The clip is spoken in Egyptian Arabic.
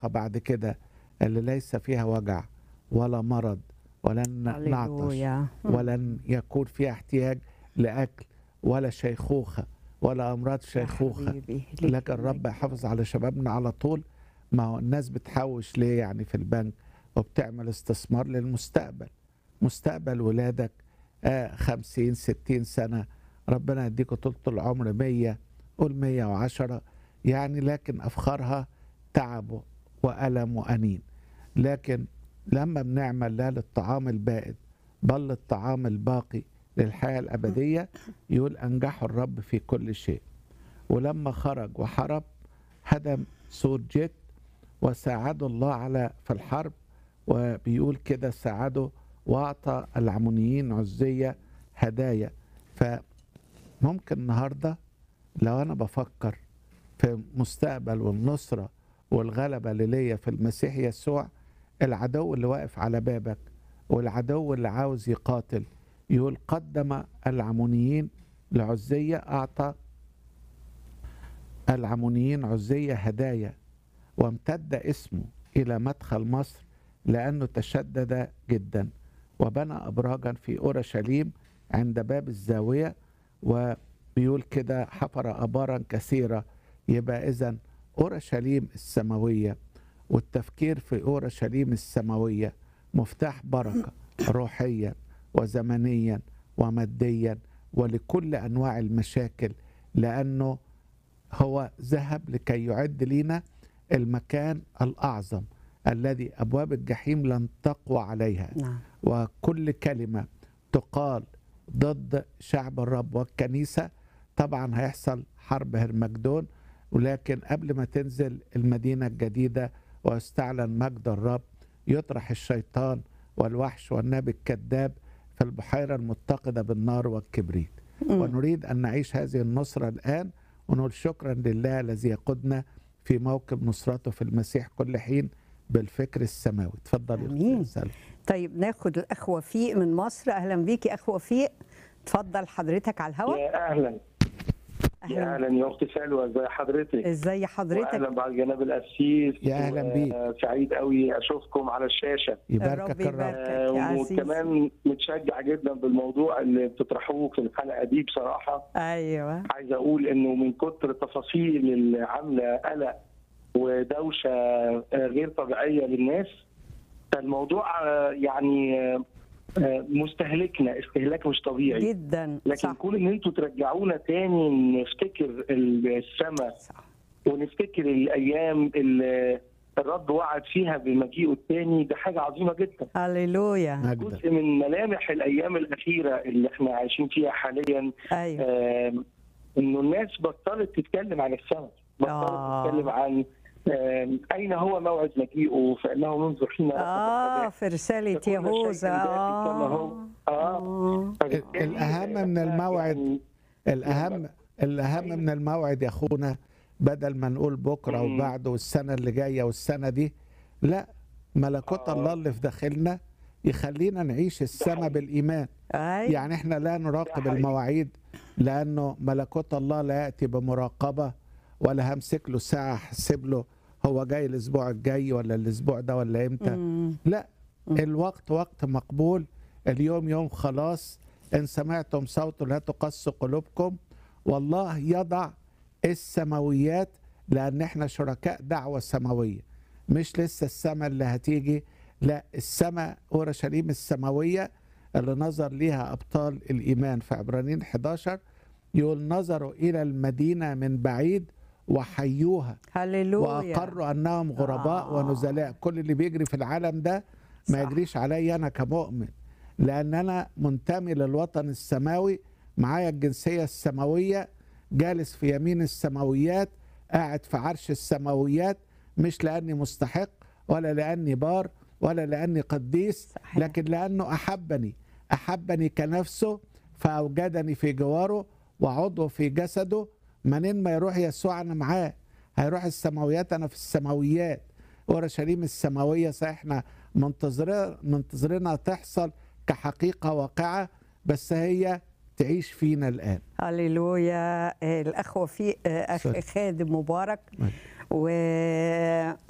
بعد كده اللي ليس فيها وجع ولا مرض ولن نعطش هللويا مم. ولن يكون فيها احتياج لأكل ولا شيخوخة ولا أمراض يا شيخوخة حبيبي، ليك لكن الرب المجد. يحافظ على شبابنا على طول ما هو الناس بتحوش ليه يعني في البنك وبتعمل استثمار للمستقبل مستقبل ولادك آه خمسين ستين سنة ربنا يديكوا طول العمر مية قول مية وعشرة يعني لكن أفخارها تعب وألم وأنين لكن لما بنعمل لا للطعام البائد بل للطعام الباقي للحياة الأبدية يقول أنجحوا الرب في كل شيء ولما خرج وحرب هدم سور جيت وساعده الله على في الحرب وبيقول كده ساعده واعطى العمونيين عزية هدايا فممكن النهارده لو انا بفكر في مستقبل والنصرة والغلبة اللي ليا في المسيح يسوع العدو اللي واقف على بابك والعدو اللي عاوز يقاتل يقول قدم العمونيين لعزية أعطى العمونيين عزية هدايا وامتد اسمه إلى مدخل مصر لأنه تشدد جدا وبنى أبراجا في أورشليم عند باب الزاوية وبيقول كده حفر أبارا كثيرة يبقى إذا أورشليم السماوية والتفكير في أورشليم السماوية مفتاح بركة روحيا وزمنيا وماديا ولكل أنواع المشاكل لأنه هو ذهب لكي يعد لنا المكان الأعظم الذي أبواب الجحيم لن تقوى عليها نعم وكل كلمة تقال ضد شعب الرب والكنيسة طبعا هيحصل حرب هرمجدون ولكن قبل ما تنزل المدينة الجديدة ويستعلن مجد الرب يطرح الشيطان والوحش والنبي الكذاب في البحيرة المتقدة بالنار والكبريت مم. ونريد أن نعيش هذه النصرة الآن ونقول شكرا لله الذي يقودنا في موكب نصرته في المسيح كل حين بالفكر السماوي تفضل آمين. يا سلام طيب ناخد الاخ وفيق من مصر اهلا بيكي اخ وفيق اتفضل حضرتك على الهواء يا اهلا يا اهلا يا اختي سلوى ازي حضرتك ازي حضرتك واهلا بعد جناب القسيس يا أهلا بيك. سعيد قوي اشوفكم على الشاشه يباركك الرب الرب يبارك. آه، يا عزيز. وكمان متشجع جدا بالموضوع اللي بتطرحوه في الحلقه دي بصراحه ايوه عايز اقول انه من كتر التفاصيل اللي عامله قلق ودوشه آه، غير طبيعيه للناس فالموضوع آه، يعني آه، آه، مستهلكنا استهلاك مش طبيعي جدا لكن صح كون ان انتوا ترجعونا تاني نفتكر السماء صح ونفتكر الايام اللي الرب وعد فيها بمجيئه التاني ده حاجه عظيمه جدا هللويا مجدا جزء من ملامح الايام الاخيره اللي احنا عايشين فيها حاليا ايوه آم، انه الناس بطلت تتكلم عن السماء بطلت آه. تتكلم عن آم، اين هو موعد مجيئه فانه منذ حين اه في رساله فكل شيء يهوذا ذاتي كما هو. اه اه آه. فبالتالي الأهم من الموعد يعني الأهم الأهم من الموعد يا أخونا بدل ما نقول بكرة مم. وبعده والسنة اللي جاية والسنة دي لا ملكوت آه. الله اللي في داخلنا يخلينا نعيش السماء حقيقي. بالإيمان ايوه يعني احنا لا نراقب حقيقي. المواعيد لأنه ملكوت الله لا يأتي بمراقبة ولا همسك له ساعة أحسب له هو جاي الأسبوع الجاي ولا الأسبوع ده ولا إمتى مم. لا مم. الوقت وقت مقبول اليوم يوم خلاص إن سمعتم صوته لا تقص قلوبكم والله يضع السماويات لأن احنا شركاء دعوة سماوية مش لسه السماء اللي هتيجي لا السماء أورشليم السماوية اللي نظر ليها أبطال الإيمان في عبرانيين 11 يقول نظروا إلى المدينة من بعيد وحيوها هللويا واقروا انهم غرباء آه. ونزلاء كل اللي بيجري في العالم ده ما صح. يجريش عليا انا كمؤمن لان انا منتمي للوطن السماوي معايا الجنسيه السماويه جالس في يمين السماويات قاعد في عرش السماويات مش لاني مستحق ولا لاني بار ولا لاني قديس صحيح. لكن لانه احبني احبني كنفسه فاوجدني في جواره وعضو في جسده منين ما يروح يسوع انا معاه هيروح السماويات انا في السماويات اورشليم السماويه صحيح احنا منتظرين منتظرينها تحصل كحقيقه واقعه بس هي تعيش فينا الان هللويا آه، الاخ وفيق آه، اخ شكرا. خادم مبارك مجد. و